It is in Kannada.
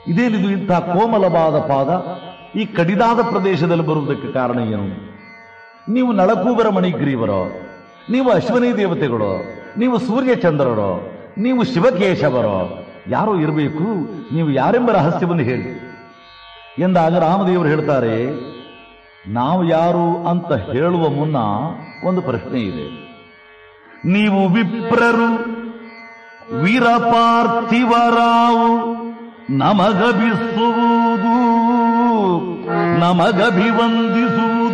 ಇದೇನಿದು ಇಂತಹ ಕೋಮಲವಾದ ಪಾದ ಈ ಕಡಿದಾದ ಪ್ರದೇಶದಲ್ಲಿ ಬರುವುದಕ್ಕೆ ಕಾರಣ ಏನು ನೀವು ನಳಕೂಬರ ಮಣಿಗ್ರೀವರೋ ನೀವು ಅಶ್ವನಿ ದೇವತೆಗಳು ನೀವು ಸೂರ್ಯಚಂದ್ರರೋ ನೀವು ಶಿವಕೇಶವರೋ ಯಾರೋ ಇರಬೇಕು ನೀವು ಯಾರೆಂಬ ರಹಸ್ಯವನ್ನು ಹೇಳಿ ಎಂದಾಗ ರಾಮದೇವರು ಹೇಳ್ತಾರೆ ನಾವು ಯಾರು ಅಂತ ಹೇಳುವ ಮುನ್ನ ಒಂದು ಪ್ರಶ್ನೆ ಇದೆ ನೀವು ವಿಪ್ರರು ವೀರಪಾರ್ಥಿವರಾವು ನಮಗಭಿಸುವುದು ನಮಗಭಿವಂದಿಸುವುದು